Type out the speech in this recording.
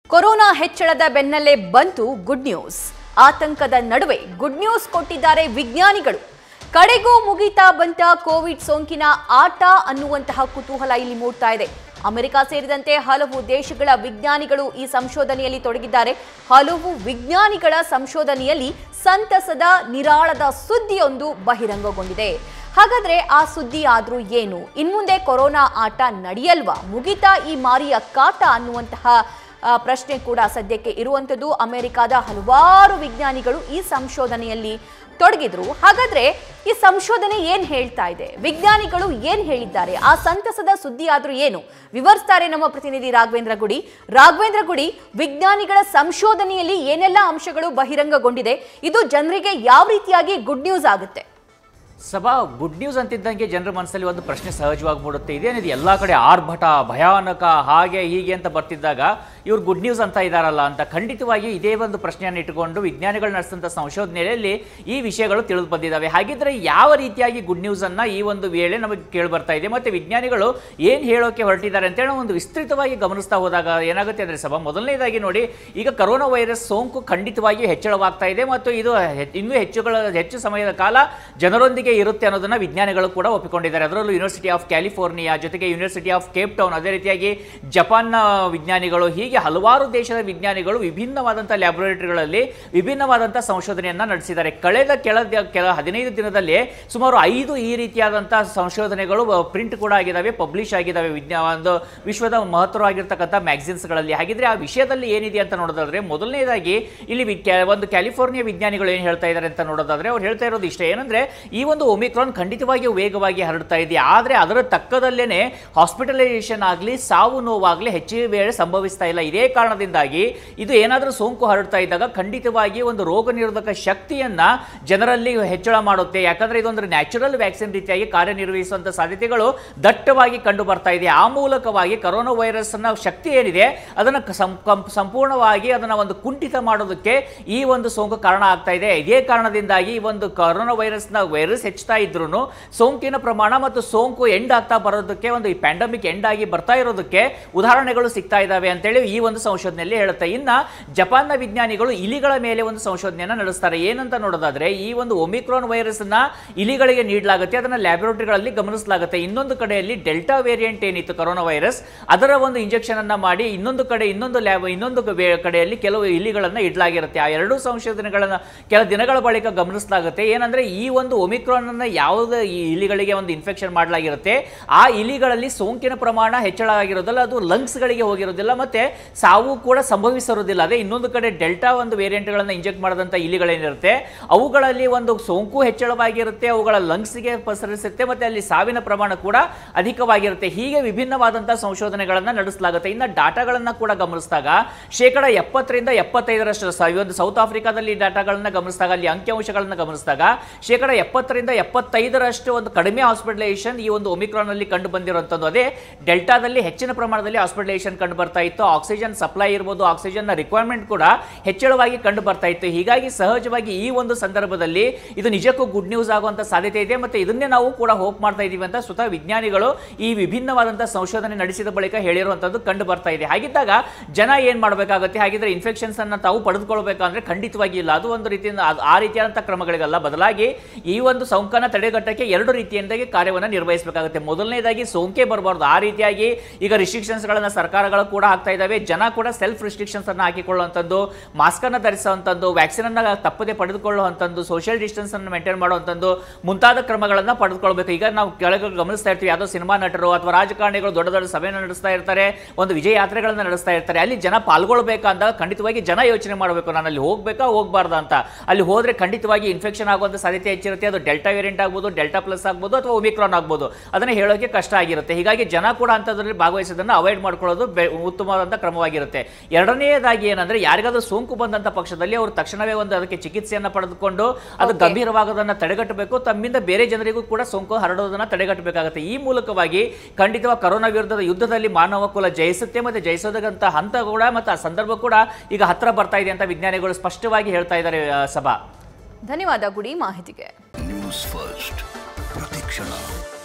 Corona ಹೆಚ್ಚಳದ ಬೆನ್ನಲ್ಲೇ ಬಂತು ಗುಡ್ ನ್ಯೂಸ್ ಆತಂಕದ ನಡುವೆ ಗುಡ್ ನ್ಯೂಸ್ ಕೊಟ್ಟಿದ್ದಾರೆ ವಿಜ್ಞಾನಿಗಳು ಕಡೆಗೂ ಮುಗಿತಾ ಬಂತ ಕೋವಿಡ್ ಸೋಂಕಿನ ಆಟ ಅನ್ನುವಂತಹ ಕುತೂಹಲ ಇಲ್ಲಿ ಮೂಡ್ತಾ ಇದೆ ಅಮೆರಿಕ ಸೇರಿದಂತೆ ಹಲವು ದೇಶಗಳ ವಿಜ್ಞಾನಿಗಳು ಈ ಸಂಶೋಧನೆಯಲ್ಲಿ ತೊಡಗಿದ್ದಾರೆ ಹಲವು ವಿಜ್ಞಾನಿಗಳ ಸಂಶೋಧನೆಯಲ್ಲಿ ಸಂತಸದ ನಿರಾಳದ ಸುದ್ದಿಯೊಂದು ಬಹಿರಂಗಗೊಂಡಿದೆ ಹಾಗಾದ್ರೆ ಆ ಸುದ್ದಿ ಆದ್ರೂ ಏನು ಇನ್ಮುಂದೆ ಕೊರೋನಾ ಆಟ ನಡೆಯಲ್ವಾ ಮುಗಿತಾ ಈ ಮಾರಿಯ ಕಾಟ ಅನ್ನುವಂತಹ ಆ, ಪ್ರಶ್ನೆ ಕೂಡ ಸದ್ಯಕ್ಕೆ ಇರುವಂಥದ್ದು ಅಮೆರಿಕದ ಹಲವಾರು ವಿಜ್ಞಾನಿಗಳು ಈ ಸಂಶೋಧನೆಯಲ್ಲಿ ತೊಡಗಿದ್ರು ಹಾಗಾದ್ರೆ ಈ ಸಂಶೋಧನೆ ಏನ್ ಹೇಳ್ತಾ ಇದೆ ವಿಜ್ಞಾನಿಗಳು ಏನ್ ಹೇಳಿದ್ದಾರೆ ಆ ಸಂತಸದ ಸುದ್ದಿ ಆದ್ರೂ ಏನು ವಿವರಿಸ್ತಾರೆ ನಮ್ಮ ಪ್ರತಿನಿಧಿ ರಾಘವೇಂದ್ರ ಗುಡಿ ರಾಘವೇಂದ್ರ ಗುಡಿ ವಿಜ್ಞಾನಿಗಳ ಸಂಶೋಧನೆಯಲ್ಲಿ ಏನೆಲ್ಲ ಅಂಶಗಳು ಬಹಿರಂಗಗೊಂಡಿದೆ ಇದು ಜನರಿಗೆ ಯಾವ ರೀತಿಯಾಗಿ ಗುಡ್ ನ್ಯೂಸ್ ಆಗುತ್ತೆ ಸಭಾ ಗುಡ್ ನ್ಯೂಸ್ ಅಂತಿದ್ದಂಗೆ ಜನರ ಮನಸ್ಸಲ್ಲಿ ಒಂದು ಪ್ರಶ್ನೆ ಸಹಜವಾಗಿ ಮೂಡುತ್ತೆ ಇದೇನಿದೆ ಎಲ್ಲ ಕಡೆ ಆರ್ಭಟ ಭಯಾನಕ ಹಾಗೆ ಹೀಗೆ ಅಂತ ಬರ್ತಿದ್ದಾಗ ಇವ್ರು ಗುಡ್ ನ್ಯೂಸ್ ಅಂತ ಇದಾರಲ್ಲ ಅಂತ ಖಂಡಿತವಾಗಿ ಇದೇ ಒಂದು ಪ್ರಶ್ನೆಯನ್ನು ಇಟ್ಟುಕೊಂಡು ವಿಜ್ಞಾನಿಗಳು ನಡೆಸಿದಂಥ ಸಂಶೋಧನೆಯಲ್ಲಿ ಈ ವಿಷಯಗಳು ತಿಳಿದು ಬಂದಿದ್ದಾವೆ ಹಾಗಿದ್ರೆ ಯಾವ ರೀತಿಯಾಗಿ ಗುಡ್ ನ್ಯೂಸ್ ಅನ್ನ ಈ ಒಂದು ವೇಳೆ ನಮಗೆ ಕೇಳಿ ಬರ್ತಾ ಇದೆ ಮತ್ತೆ ವಿಜ್ಞಾನಿಗಳು ಏನು ಹೇಳೋಕೆ ಹೊರಟಿದ್ದಾರೆ ಅಂತೇಳಿ ನಾವು ಒಂದು ವಿಸ್ತೃತವಾಗಿ ಗಮನಿಸ್ತಾ ಹೋದಾಗ ಏನಾಗುತ್ತೆ ಅಂದ್ರೆ ಸಭಾ ಮೊದಲನೇದಾಗಿ ನೋಡಿ ಈಗ ಕರೋನಾ ವೈರಸ್ ಸೋಂಕು ಖಂಡಿತವಾಗಿ ಹೆಚ್ಚಳವಾಗ್ತಾ ಇದೆ ಮತ್ತು ಇದು ಹೆ- ಇನ್ನೂ ಹೆಚ್ಚುಗಳ ಹೆಚ್ಚು ಸಮಯದ ಕಾಲ ಜನರೊಂದಿಗೆ ಇರುತ್ತೆ ಅನ್ನೋದನ್ನ ವಿಜ್ಞಾನಿಗಳು ಕೂಡ ಒಪ್ಪಿಕೊಂಡಿದ್ದಾರೆ ಅದರಲ್ಲೂ ಯೂನಿವರ್ಸಿಟಿ ಆಫ್ ಕ್ಯಾಲಿಫೋರ್ನಿಯಾ ಜೊತೆಗೆ ಯೂನಿವರ್ಸಿಟಿ ಆಫ್ ಕೇಪ್ ಟೌನ್ ಅದೇ ರೀತಿಯಾಗಿ ಜಪಾನ್ನ ವಿಜ್ಞಾನಿಗಳು ಹೀಗೆ ಹಲವಾರು ದೇಶದ ವಿಜ್ಞಾನಿಗಳು ವಿಭಿನ್ನವಾದಂಥ ಲ್ಯಾಬೊರೇಟರಿಗಳಲ್ಲಿ ವಿಭಿನ್ನವಾದಂಥ ಸಂಶೋಧನೆಯನ್ನ ನಡೆಸಿದ್ದಾರೆ ಕಳೆದ ಕೆಲ ಕೆಲ ಹದಿನೈದು ದಿನದಲ್ಲಿ ಸುಮಾರು ಐದು ಈ ರೀತಿಯಾದಂಥ ಸಂಶೋಧನೆಗಳು ಪ್ರಿಂಟ್ ಕೂಡ ಆಗಿದ್ದಾವೆ ಪಬ್ಲಿಷ್ ಆಗಿದ್ದಾವೆ ವಿಜ್ಞಾ ಒಂದು ವಿಶ್ವದ ಮಹತ್ತರವಾಗಿರ್ತಕ್ಕಂಥ ಮ್ಯಾಗಝಿನ್ಸ್ಗಳಲ್ಲಿ ಹಾಗಿದ್ರೆ ಆ ವಿಷಯದಲ್ಲಿ ಏನಿದೆ ಅಂತ ನೋಡೋದಾದ್ರೆ ಮೊದಲನೇದಾಗಿ ಇಲ್ಲಿ ವಿ- ಕ್ಯಾ- ಒಂದು ಕ್ಯಾಲಿಫೋರ್ನಿಯಾ ವಿಜ್ಞಾನಿಗಳು ಏನು ಹೇಳ್ತಾ ಇದ್ದಾರೆ ಅಂತ ನೋಡೋದಾದ್ರೆ ಅವ್ರು ಹೇಳ್ತಾ ಇರೋದು ಇಷ್ಟ ಏನಂದ್ರೆ ಈ ಒಂದು ಒಮಿಕ್ರಾನ್ ಖಂಡಿತವಾಗಿಯೂ ವೇಗವಾಗಿ ಹರಡ್ತಾ ಇದೆ ಆದರೆ ಅದರ ತಕ್ಕದಲ್ಲೇನೆ ಹಾಸ್ಪಿಟಲೈಸೇಷನ್ ಆಗಲಿ ಸಾವು ನೋವಾಗಲಿ ಹೆಚ್ಚಿನ ವೇಳೆ ಸಂಭವಿಸ್ತಾ ಇಲ್ಲ ಇದೇ ಕಾರಣದಿಂದಾಗಿ ಇದು ಏನಾದರೂ ಸೋಂಕು ಹರಡ್ತಾ ಇದ್ದಾಗ ಖಂಡಿತವಾಗಿ ಒಂದು ರೋಗ ನಿರೋಧಕ ಶಕ್ತಿಯನ್ನ ಜನರಲ್ಲಿ ಹೆಚ್ಚಳ ಮಾಡುತ್ತೆ ಯಾಕಂದ್ರೆ ಇದೊಂದು ನ್ಯಾಚುರಲ್ ವ್ಯಾಕ್ಸಿನ್ ರೀತಿಯಾಗಿ ಕಾರ್ಯನಿರ್ವಹಿಸುವಂತ ಸಾಧ್ಯತೆಗಳು ದಟ್ಟವಾಗಿ ಕಂಡು ಬರ್ತಾ ಇದೆ ಆ ಮೂಲಕವಾಗಿ ಕರೋನಾ ವೈರಸ್ ನ ಶಕ್ತಿ ಏನಿದೆ ಅದನ್ನು ಸಂ- ಕಂ- ಸಂಪೂರ್ಣವಾಗಿ ಅದನ್ನ ಒಂದು ಕುಂಠಿತ ಮಾಡೋದಕ್ಕೆ ಈ ಒಂದು ಸೋಂಕು ಕಾರಣ ಆಗ್ತಾ ಇದೆ ಇದೇ ಕಾರಣದಿಂದಾಗಿ ಈ ಒಂದು ಕರೋನಾ ವೈರಸ್ ನ ವೈರಸ್ ಹೆಚ್ಚುತ್ತಾ ಇದ್ರು ಸೋಂಕಿನ ಪ್ರಮಾಣ ಮತ್ತು ಸೋಂಕು ಎಂಡ್ ಆಗ್ತಾ ಬರೋದಕ್ಕೆ ಒಂದು ಈ ಪ್ಯಾಂಡಮಿಕ್ ಎಂಡ್ ಆಗಿ ಬರ್ತಾ ಇರೋದಕ್ಕೆ ಉದಾಹರಣೆಗಳು ಸಿಗ್ತಾ ಇದಾವೆ ಅಂತೇಳಿ ಈ ಒಂದು ಸಂಶೋಧನೆಯಲ್ಲಿ ಹೇಳುತ್ತೆ ಇನ್ನ ಜಪಾನ್ನ ವಿಜ್ಞಾನಿಗಳು ಇಲಿಗಳ ಮೇಲೆ ಒಂದು ಸಂಶೋಧನೆಯನ್ನ ನಡೆಸ್ತಾರೆ ಏನಂತ ನೋಡೋದಾದ್ರೆ ಈ ಒಂದು ಒಮಿಕ್ರಾನ್ ವೈರಸ್ ನ ಇಲಿಗಳಿಗೆ ನೀಡಲಾಗುತ್ತೆ ಅದನ್ನ ಲ್ಯಾಬೊರೇಟರಿಗಳಲ್ಲಿ ಗಮನಿಸಲಾಗುತ್ತೆ ಇನ್ನೊಂದು ಕಡೆಯಲ್ಲಿ ಡೆಲ್ಟಾ ವೇರಿಯಂಟ್ ಏನಿತ್ತು ಕರೋನಾ ವೈರಸ್ ಅದರ ಒಂದು ಇಂಜೆಕ್ಷನ್ ಅನ್ನ ಮಾಡಿ ಇನ್ನೊಂದು ಕಡೆ ಇನ್ನೊಂದು ಲ್ಯಾಬ್ ಇನ್ನೊಂದು ವೇ- ಕಡೆಯಲ್ಲಿ ಕೆಲವು ಇಲಿಗಳನ್ನ ಇಡಲಾಗಿರುತ್ತೆ ಆ ಎರಡೂ ಸಂಶೋಧನೆಗಳನ್ನ ಕೆಲ ದಿನಗಳ ಬಳಿಕ ಗಮನಿಸಲಾಗುತ್ತೆ ಏನಂದ್ರೆ ಈ ಒಂದು ಒಮಿಕ್ರಾನ್ ಅನ್ನ ಯಾವುದೇ ಈ ಇಲಿಗಳಿಗೆ ಒಂದು ಇನ್ಫೆಕ್ಷನ್ ಮಾಡಲಾಗಿರುತ್ತೆ ಆ ಇಲಿಗಳಲ್ಲಿ ಸೋಂಕಿನ ಪ್ರಮಾಣ ಹೆಚ್ಚಳ ಆಗಿರೋದಿಲ್ಲ ಅದು lungs ಗಳಿಗೆ ಹೋಗಿರೋದಿಲ್ಲ ಮತ್ತೆ ಸಾವು ಕೂಡ ಸಂಭವಿಸಿರೋದಿಲ್ಲ ಅದೇ ಇನ್ನೊಂದು ಕಡೆ ಡೆಲ್ಟಾ ಒಂದು ವೇರಿಯಂಟ್ಗಳನ್ನ ಇಂಜೆಕ್ಟ್ ಮಾಡಿದಂಥ ಇಲಿಗಳೇನಿರುತ್ತೆ ಅವುಗಳಲ್ಲಿ ಒಂದು ಸೋಂಕು ಹೆಚ್ಚಳವಾಗಿರುತ್ತೆ ಅವುಗಳ ಲಂಗ್ಸ್ಗೆ ಪಸರಿಸುತ್ತೆ ಮತ್ತೆ ಅಲ್ಲಿ ಸಾವಿನ ಪ್ರಮಾಣ ಕೂಡ ಅಧಿಕವಾಗಿರುತ್ತೆ ಹೀಗೆ ವಿಭಿನ್ನವಾದಂಥ ಸಂಶೋಧನೆಗಳನ್ನ ನಡೆಸಲಾಗುತ್ತೆ ಇನ್ನು ಡಾಟಾಗಳನ್ನ ಕೂಡ ಗಮನಿಸಿದಾಗ ಶೇಕಡ ಎಪ್ಪತ್ತರಿಂದ ಎಪ್ಪತ್ತೈದರಷ್ಟು ಸ- ಈ ಒಂದು ಸೌತ್ ಆಫ್ರಿಕಾದಲ್ಲಿ ಡಾಟಾಗಳನ್ನ ಗಮನಿಸಿದಾಗ ಅಲ್ಲಿ ಅಂಕಿಅಂಶಗಳನ್ನ ಗಮನಿಸಿದಾಗ ಶೇಕಡ ಎಪ್ಪತ್ತರಿಂದ ಎಪ್ಪತ್ತೈದರಷ್ಟು ಒಂದು ಕಡಿಮೆ ಹಾಸ್ಪಿಟಲೈಸೇಷನ್ ಈ ಒಂದು ಒಮಿಕ್ರಾನ್ ಅಲ್ಲಿ ಕಂಡು ಬಂದಿರುವಂಥದ್ದು ಅದೇ ಡೆಲ್ಟಾದಲ್ಲಿ ಹೆಚ್ಚಿನ ಪ್ರಮಾಣದಲ್ಲಿ ಹಾಸ್ಪಿಟಲೈಸೇಷನ್ ಕಂಡು ಬರ್ತಾ ಇತ್ತು ಆಕ್ಸಿಜನ್ ಸಪ್ಲೈ ಇರ್ಬೋದು ಆಕ್ಸಿಜನ್ ನ ರಿಕ್ವೈರ್ಮೆಂಟ್ ಕೂಡ ಹೆಚ್ಚಳವಾಗಿ ಕಂಡು ಬರ್ತಾ ಇತ್ತು ಹೀಗಾಗಿ ಸಹಜವಾಗಿ ಈ ಒಂದು ಸಂದರ್ಭದಲ್ಲಿ ಇದು ನಿಜಕ್ಕೂ ಗುಡ್ ನ್ಯೂಸ್ ಆಗುವಂತ ಸಾಧ್ಯತೆ ಇದೆ ಮತ್ತೆ ಇದನ್ನೇ ನಾವು ಕೂಡ ಹೋಪ್ ಮಾಡ್ತಾ ಇದೀವಿ ಅಂತ ಸ್ವತಃ ವಿಜ್ಞಾನಿಗಳು ಈ ವಿಭಿನ್ನವಾದಂತಹ ಸಂಶೋಧನೆ ನಡೆಸಿದ ಬಳಿಕ ಹೇಳಿರುವಂತದ್ದು ಕಂಡು ಬರ್ತಾ ಇದೆ ಹಾಗಿದ್ದಾಗ ಜನ ಏನ್ ಮಾಡಬೇಕಾಗುತ್ತೆ ಹಾಗಿದ್ರೆ ಇನ್ಫೆಕ್ಷನ್ಸ್ ಅನ್ನ ತಾವು ಪಡೆದುಕೊಳ್ಬೇಕಂದ್ರೆ ಖಂಡಿತವಾಗಿ ಇಲ್ಲ ಅದು ಒಂದು ರೀತಿಯಿಂದ ಅದು ಆ ರೀತಿಯಾದಂತಹ ಕ್ರಮಗಳಿಗಲ್ಲ ಬದಲಾಗಿ ಈ ಒಂದು ಸೋಂಕನ್ನ ತಡೆಗಟ್ಟಕ್ಕೆ ಎರಡು ರೀತಿಯಿಂದಾಗಿ ಕಾರ್ಯವನ್ನು ನಿರ್ವಹಿಸಬೇಕಾಗುತ್ತೆ ಮೊದಲನೇದಾಗಿ ಸೋಂಕೆ ಬರಬಾರ್ದು ಆ ರೀತಿಯಾಗಿ ಈಗ ರಿಸ್ಟ್ರಿಕ್ಷನ್ಸ್ ಗಳನ್ನ ಸರ್ಕಾರಗಳು ಕೂಡ ಹಾಕ್ತಾ ಇದಾವೆ ಜನ ಕೂಡ ಸೆಲ್ಫ್ ರಿಸ್ಟ್ರಿಕ್ಷನ್ಸ್ ಅನ್ನ ಹಾಕಿಕೊಳ್ಳುವಂಥದ್ದು ಮಾಸ್ಕ್ ಅನ್ನ ಧರಿಸುವಂಥದ್ದು ವ್ಯಾಕ್ಸಿನ್ ಅನ್ನ ತಪ್ಪದೆ ಪಡೆದುಕೊಳ್ಳುವಂಥದ್ದು ಸೋಷಿಯಲ್ ಡಿಸ್ಟೆನ್ಸ್ ಅನ್ನು ಮೇಂಟೈನ್ ಮಾಡುವಂಥದ್ದು ಮುಂತಾದ ಕ್ರಮಗಳನ್ನ ಪಡೆದುಕೊಳ್ಬೇಕು ಈಗ ನಾವು ಕೆಳಗೆ ಗಮನಿಸ್ತಾ ಇರ್ತೀವಿ ಯಾವುದೋ ಸಿನಿಮಾ ನಟರು ಅಥವಾ ರಾಜಕಾರಣಿಗಳು ದೊಡ್ಡ ದೊಡ್ಡ ಸಭೆಯನ್ನು ನಡೆಸ್ತಾ ಇರ್ತಾರೆ ಒಂದು ವಿಜಯ ಯಾತ್ರೆಗಳನ್ನ ನಡೆಸ್ತಾ ಇರ್ತಾರೆ ಅಲ್ಲಿ ಜನ ಪಾಲ್ಗೊಳ್ಬೇಕಂದಾಗ ಖಂಡಿತವಾಗಿ ಜನ ಯೋಚನೆ ಮಾಡಬೇಕು ನಾನು ಅಲ್ಲಿ ಹೋಗ್ಬೇಕಾ ಹೋಗ್ಬಾರ್ದಾ ಅಂತ ಅಲ್ಲಿ ಹೋದ್ರೆ ಖಂಡಿತವಾಗಿ ಇನ್ಫೆಕ್ಷನ್ ಆಗುವಂತ ಸಾಧ್ಯತೆ ಹೆಚ್ಚಿರುತ್ತೆ ಅದು ಡೆಲ್ಟಾ ವೇರಿಯಂಟ್ ಆಗ್ಬೋದು ಡೆಲ್ಟಾ ಪ್ಲಸ್ ಆಗ್ಬೋದು ಅಥವಾ ಒಮಿಕ್ರಾನ್ ಆಗ್ಬೋದು ಅದನ್ನ ಹೇಳೋಕೆ ಕಷ್ಟ ಆಗಿರುತ್ತೆ ಹೀಗಾಗಿ ಜನ ಕೂಡ ಅಂಥದ್ರಲ್ಲಿ ಭಾಗವಹಿಸೋದನ್ನ ಅವಾಯ್ಡ್ ಮಾಡ್ಕೊಳ್ಳೋದು ಬೆ- ಉತ್ತಮವಾದಂಥ ಕ್ರಮವಾಗಿರುತ್ತೆ ಎರಡನೆಯದಾಗಿ ಏನಂದ್ರೆ ಯಾರಿಗಾದ್ರೂ ಸೋಂಕು ಬಂದಂತ ಪಕ್ಷದಲ್ಲಿ ಅವರು ತಕ್ಷಣವೇ ಒಂದು ಅದಕ್ಕೆ ಚಿಕಿತ್ಸೆಯನ್ನ ಪಡೆದುಕೊಂಡು ಅದು Okay. ಗಂಭೀರವಾಗೋದನ್ನ ತಡೆಗಟ್ಟಬೇಕು ತಮ್ಮಿಂದ ಬೇರೆ ಜನರಿಗೂ ಕೂಡ ಸೋಂಕು ಹರಡೋದನ್ನ ತಡೆಗಟ್ಟಬೇಕಾಗುತ್ತೆ ಈ ಮೂಲಕವಾಗಿ ಖಂಡಿತವಾಗಿ ಕರೋನಾ ವಿರುದ್ಧದ ಯುದ್ಧದಲ್ಲಿ ಮಾನವ ಕುಲ ಜಯಿಸುತ್ತೆ ಮತ್ತೆ ಜಯಿಸೋದಂತ ಹಂತ ಕೂಡ ಮತ್ತೆ ಆ ಸಂದರ್ಭ ಕೂಡ ಈಗ ಹತ್ರ ಬರ್ತಾ ಇದೆ ಅಂತ ವಿಜ್ಞಾನಿಗಳು ಸ್ಪಷ್ಟವಾಗಿ ಹೇಳ್ತಾ ಇದ್ದಾರೆ ಆ, ಸಭಾ ಧನ್ಯವಾದ ಗುಡಿ ಮಾಹಿತಿಗೆ ನ್ಯೂಸ್ ಫಸ್ಟ್ ಪ್ರತಿಕ್ಷಣ